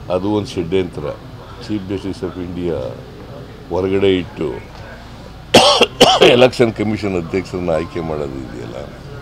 ಅದು ಒಂದು ಷಡ್ಯಂತ್ರ ಚೀಫ್ ಜಸ್ಟಿಸ್ ಆಫ್ ಇಂಡಿಯಾ ಹೊರಗಡೆ ಇಟ್ಟು ಎಲೆಕ್ಷನ್ ಕಮಿಷನ್ ಅಧ್ಯಕ್ಷರನ್ನ ಆಯ್ಕೆ ಮಾಡೋದು ಇದೆಯಲ್ಲ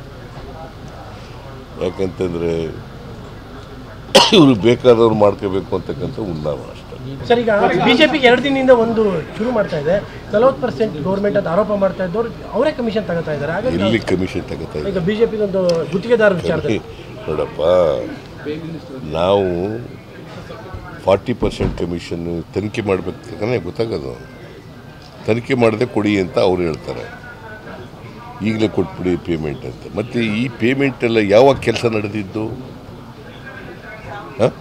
ಯಾಕಂತಂದರೆ ಇವರು ಬೇಕಾದವ್ರು ಮಾಡ್ಕೋಬೇಕು ಅಂತಕ್ಕಂಥ ಉನ್ನಾಮ ಅಷ್ಟೇ ಸರ್ ಈಗ ಬಿಜೆಪಿಗೆ ಎರಡು ದಿನದಿಂದ ಒಂದು ಶುರು ಮಾಡ್ತಾ ಇದೆ ನಲವತ್ತು ಪರ್ಸೆಂಟ್ ಗೌರ್ಮೆಂಟ್ ಅಂತ ಆರೋಪ ಮಾಡ್ತಾ ಇದ್ದವ್ರು ಅವರೇ ಕಮಿಷನ್ ತಗೋತಾ ಇದ್ದಾರೆ ಹಾಗಾಗಿ ಎಲ್ಲಿ ಕಮಿಷನ್ ತಗೋತಾ ಇದ್ದಾರೆ ಈಗ ಬಿಜೆಪಿಗೆ ಒಂದು ಗುತ್ತಿಗೆದಾರ ವಿಚಾರದಲ್ಲಿ ನೋಡಪ್ಪ ನಾವು ಫಾರ್ಟಿ ಪರ್ಸೆಂಟ್ ಕಮಿಷನ್ ತನಿಖೆ ಮಾಡಬೇಕು ತಾನೇ ಗೊತ್ತಾಗೋದು ತನಿಖೆ ಮಾಡದೆ ಕೊಡಿ ಅಂತ ಅವ್ರು ಹೇಳ್ತಾರೆ ಈಗಲೇ ಕೊಟ್ಬಿಡಿ ಪೇಮೆಂಟ್ ಅಂತ ಮತ್ತು ಈ ಪೇಮೆಂಟ್ ಎಲ್ಲ ಯಾವಾಗ ಕೆಲಸ ನಡೆದಿದ್ದು ಹಾಂ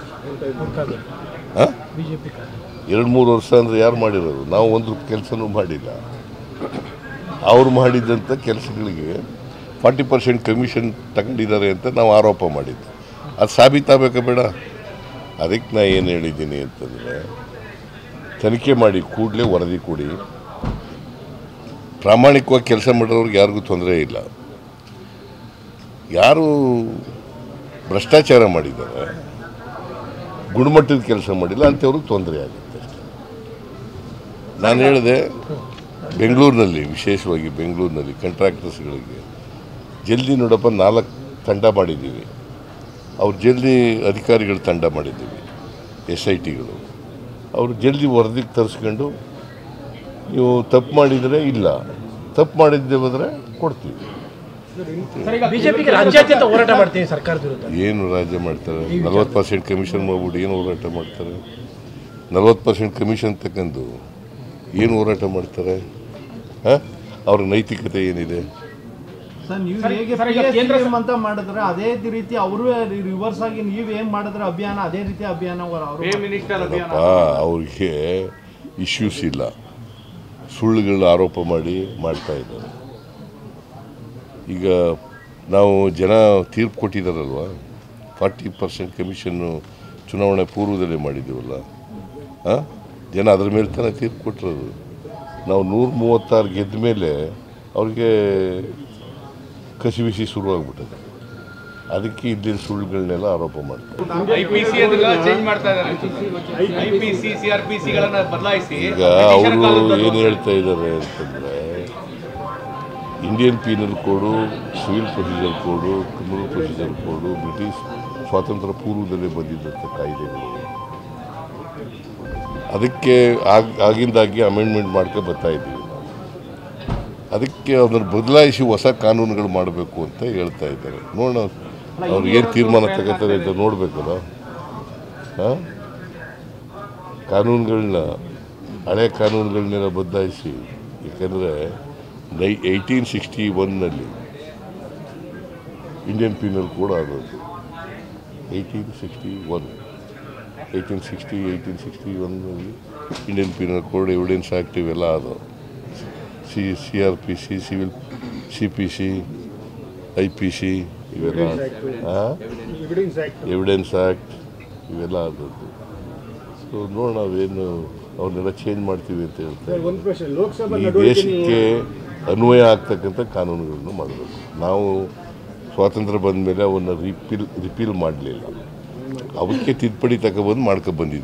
ಹಾಂ ಬಿಜೆಪಿ ಎರಡು ಮೂರು ವರ್ಷ ಅಂದರೆ ಯಾರು ಮಾಡಿರೋದು ನಾವು ಒಂದು ಕೆಲಸನೂ ಮಾಡಿಲ್ಲ ಅವ್ರು ಮಾಡಿದಂಥ ಕೆಲಸಗಳಿಗೆ ಫಾರ್ಟಿ ಪರ್ಸೆಂಟ್ ಕಮಿಷನ್ ತಗೊಂಡಿದ್ದಾರೆ ಅಂತ ನಾವು ಆರೋಪ ಮಾಡಿದ್ದು ಅದು ಸಾಬೀತಾಗಬೇಕಾ ಬೇಡ ಅದಕ್ಕೆ ನಾ ಏನು ಹೇಳಿದ್ದೀನಿ ಅಂತಂದರೆ ತನಿಖೆ ಮಾಡಿ ಕೂಡಲೇ ವರದಿ ಕೊಡಿ ಪ್ರಾಮಾಣಿಕವಾಗಿ ಕೆಲಸ ಮಾಡೋರಿಗೆ ಯಾರಿಗೂ ತೊಂದರೆ ಇಲ್ಲ ಯಾರು ಭ್ರಷ್ಟಾಚಾರ ಮಾಡಿದ್ದಾರೆ ಗುಣಮಟ್ಟದ ಕೆಲಸ ಮಾಡಿಲ್ಲ ಅಂಥವ್ರಿಗೆ ತೊಂದರೆ ಆಗುತ್ತೆ ಅಷ್ಟೇ ನಾನು ಹೇಳಿದೆ ಬೆಂಗಳೂರಿನಲ್ಲಿ ವಿಶೇಷವಾಗಿ ಬೆಂಗಳೂರಿನಲ್ಲಿ ಕಾಂಟ್ರಾಕ್ಟರ್ಸ್ಗಳಿಗೆ ಜಲ್ದಿ ನೋಡಪ್ಪ ನಾಲ್ಕು ತಂಡ ಮಾಡಿದ್ದೀವಿ ಅವ್ರು ಜಲ್ದಿ ಅಧಿಕಾರಿಗಳ ತಂಡ ಮಾಡಿದ್ದೀವಿ ಎಸ್ ಐ ಟಿಗಳು ಅವರು ಜಲ್ದಿ ವರದಿಗೆ ತರಿಸ್ಕೊಂಡು ನೀವು ತಪ್ಪು ಮಾಡಿದರೆ ಇಲ್ಲ ತಪ್ಪು ಮಾಡಿದ್ದೆ ಹೋದರೆ ಕೊಡ್ತೀವಿ ಬಿಜೆಪಿಗೆ ರಾಜ್ಯಾದ್ಯಂತ ಹೋರಾಟ ಮಾಡ್ತೀನಿ ಸರ್ಕಾರದ ವಿರುದ್ಧ ಏನು ರಾಜ್ಯ ಮಾಡ್ತಾರೆ ನಲ್ವತ್ತು ಪರ್ಸೆಂಟ್ ಕಮಿಷನ್ ಮಾಡ್ಬಿಟ್ಟು ಏನು ಹೋರಾಟ ಮಾಡ್ತಾರೆ ನಲ್ವತ್ತು ಪರ್ಸೆಂಟ್ ಕಮಿಷನ್ ತಗೊಂಡು ಏನು ಹೋರಾಟ ಮಾಡ್ತಾರೆ ಹಾಂ ಅವ್ರ ನೈತಿಕತೆ ಏನಿದೆ ಸರ್ ನೀವು ಹೇಗೆ PSCM ಅಂತ ಮಾಡಿದ್ರೆ ಅದೇ ರೀತಿ ಅವರು ರಿವರ್ಸ್ ಆಗಿ ನೀವು ಏನ್ ಮಾಡಿದ್ರೆ ಅಭಿಯಾನ ಅದೇ ರೀತಿ ಅಭಿಯಾನ ಅವರು ಅಪ್ಪ ಅವ್ರಿಗೆ ಇಶ್ಯೂಸ್ ಇಲ್ಲ ಸುಳ್ಳುಗಳು ಆರೋಪ ಮಾಡಿ ಮಾಡ್ತಾ ಇದ್ದಾರೆ ಈಗ ನಾವು ಜನ ತೀರ್ಪು ಕೊಟ್ಟಿದ್ದಾರಲ್ವ ಫಾರ್ಟಿ ಪರ್ಸೆಂಟ್ ಕಮಿಷನ್ನು ಚುನಾವಣೆ ಪೂರ್ವದಲ್ಲೇ ಮಾಡಿದ್ದೀವಲ್ಲ ಹಾಂ ಜನ ಅದ್ರ ಮೇಲೆ ತಾನೇ ತೀರ್ಪು ಕೊಟ್ಟಿರೋದು ನಾವು ನೂರ ಮೂವತ್ತಾರು ಗೆದ್ದ ಮೇಲೆ ಅವ್ರಿಗೆ ಕಸಿಬಿಸಿ ಶುರುವಾಗ್ಬಿಟ್ಟದೆ ಅದಕ್ಕೆ ಇದ್ದಿನ ಸುಳ್ಳುಗಳನ್ನೆಲ್ಲ ಆರೋಪ ಮಾಡ್ತಾರೆ ಐಪಿಸಿ ಅದೆಲ್ಲ ಚೇಂಜ್ ಮಾಡ್ತಾ ಇದ್ದಾರೆ ಐಪಿಸಿ ಸಿಆರ್ಪಿಸಿಗಳನ್ನ ಬದಲಾಯಿಸಿ ಈಗ ಅವರು ಏನು ಹೇಳ್ತಾ ಇದ್ದಾರೆ ಅಂತಂದರೆ Indian penal code civil procedure code criminal procedure code British ಸ್ವಾತಂತ್ರ್ಯ ಪೂರ್ವದಲ್ಲೇ ಬಂದಿದ್ದಂಥ ಕಾಯ್ದೆಗಳು ಅದಕ್ಕೆ ಆಗ ಆಗಿಂದಾಗಿ ಅಮೆಂಡ್ಮೆಂಟ್ ಮಾಡ್ಕೊ ಬರ್ತಾ ಇದ್ದೀವಿ ನಾವು ಅದಕ್ಕೆ ಅದನ್ನು ಬದಲಾಯಿಸಿ ಹೊಸ ಕಾನೂನುಗಳು ಮಾಡಬೇಕು ಅಂತ ಹೇಳ್ತಾ ಇದ್ದಾರೆ ನೋಡೋಣ ಅವ್ರು ಏನು ತೀರ್ಮಾನ ತಗೋತಾರೆ ಅಂತ ನೋಡಬೇಕಲ್ಲ ಹಾಂ ಕಾನೂನುಗಳನ್ನ ಹಳೆ ಕಾನೂನುಗಳನ್ನೆಲ್ಲ ಬದಲಾಯಿಸಿ ಯಾಕಂದರೆ ನೈ ಏಯ್ಟೀನ್ ಸಿಕ್ಸ್ಟಿ ಒನ್ನಲ್ಲಿ ಇಂಡಿಯನ್ ಪೀನಲ್ ಕೋಡ್ ಆಗೋದು eighteen sixty one eighteen sixty eighteen sixty ಒನ್ನಲ್ಲಿ Indian penal code evidence act ಇವೆಲ್ಲ ಆದವು C C R P C civil C P C I P C ಇವೆಲ್ಲ ಎವಿಡೆನ್ಸ್ ಆ್ಯಕ್ಟ್ ಇವೆಲ್ಲ ಆದದ್ದು so ನೋಡೋಣ ನಾವೇನು ಅವನ್ನೆಲ್ಲ ಚೇಂಜ್ ಮಾಡ್ತೀವಿ ಅಂತ ಹೇಳ್ತಾರೆ ಈ ದೇಶಕ್ಕೆ ಅನ್ವಯ ಆಗ್ತಕ್ಕಂಥ ಕಾನೂನುಗಳನ್ನು ಮಾಡಬೇಕು ನಾವು ಸ್ವಾತಂತ್ರ್ಯ ಬಂದ ಮೇಲೆ ಅವನ್ನ ರಿಪೀಲ್ ರಿಪೀಲ್ ಮಾಡಲಿಲ್ಲ ಅವಕ್ಕೆ ತಿದ್ದುಪಡಿ ತಗೊಬಂದು ಮಾಡ್ಕೊಬಂದಿದ್ದೀವಿ